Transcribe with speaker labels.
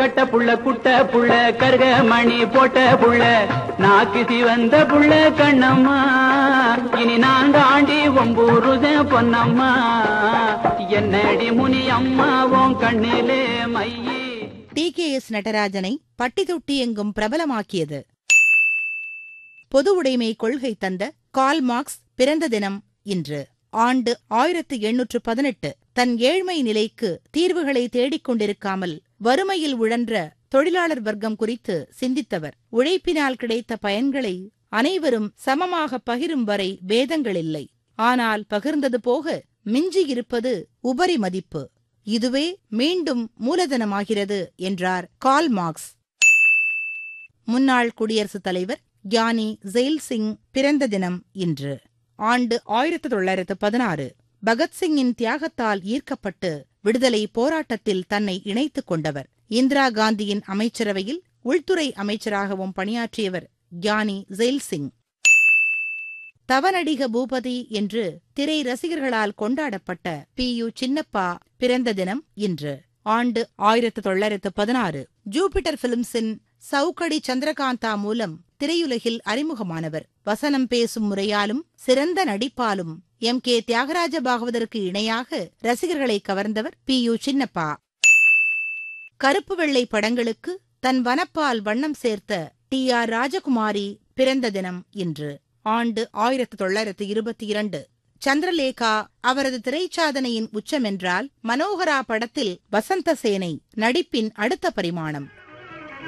Speaker 1: கட்ட புள்ள குட்ட புள்ள கருக மணி போட்ட புள்ள நாக்கு சிவந்த புள்ள கண்ணம்மா இனி நான் தாண்டி ஒம்பூருதன் பொன்னம்மா என்னடி முனி அம்மா உன் கண்ணிலே மையே
Speaker 2: டி கே எஸ் நடராஜனை பட்டி தொட்டி எங்கும் பிரபலமாக்கியது பொது உடைமை கொள்கை தந்த கால் மார்க்ஸ் பிறந்த தினம் இன்று ஆண்டு ஆயிரத்து எண்ணூற்று பதினெட்டு தன் ஏழ்மை நிலைக்கு தீர்வுகளை தேடிக் கொண்டிருக்காமல் வறுமையில் உழன்ற தொழிலாளர் வர்க்கம் குறித்து சிந்தித்தவர் உழைப்பினால் கிடைத்த பயன்களை அனைவரும் சமமாக பகிரும் வரை பேதங்களில்லை ஆனால் பகிர்ந்தது போக மிஞ்சியிருப்பது உபரி மதிப்பு இதுவே மீண்டும் மூலதனமாகிறது என்றார் கால் மார்க்ஸ் முன்னாள் குடியரசுத் தலைவர் கியானி ஜெயில் சிங் பிறந்த தினம் இன்று ஆண்டு ஆயிரத்து தொள்ளாயிரத்து பதினாறு பகத்சிங்கின் தியாகத்தால் ஈர்க்கப்பட்டு விடுதலை போராட்டத்தில் தன்னை இணைத்துக் கொண்டவர் இந்திரா காந்தியின் அமைச்சரவையில் உள்துறை அமைச்சராகவும் பணியாற்றியவர் கியானி ஜெயில் சிங் தவநடிக பூபதி என்று திரை ரசிகர்களால் கொண்டாடப்பட்ட பி யு சின்னப்பா பிறந்த தினம் இன்று ஆண்டு ஆயிரத்து தொள்ளாயிரத்து பதினாறு ஜூபிட்டர் பிலிம்ஸின் சவுக்கடி சந்திரகாந்தா மூலம் திரையுலகில் அறிமுகமானவர் வசனம் பேசும் முறையாலும் சிறந்த நடிப்பாலும் எம் கே தியாகராஜ பாகவதற்கு இணையாக ரசிகர்களை கவர்ந்தவர் பி யு சின்னப்பா கருப்பு வெள்ளை படங்களுக்கு தன் வனப்பால் வண்ணம் சேர்த்த டி ஆர் ராஜகுமாரி பிறந்த தினம் இன்று ஆண்டு ஆயிரத்து தொள்ளாயிரத்து இருபத்தி இரண்டு சந்திரலேகா அவரது திரைச்சாதனையின் உச்சமென்றால் மனோகரா படத்தில் வசந்த சேனை நடிப்பின் அடுத்த பரிமாணம்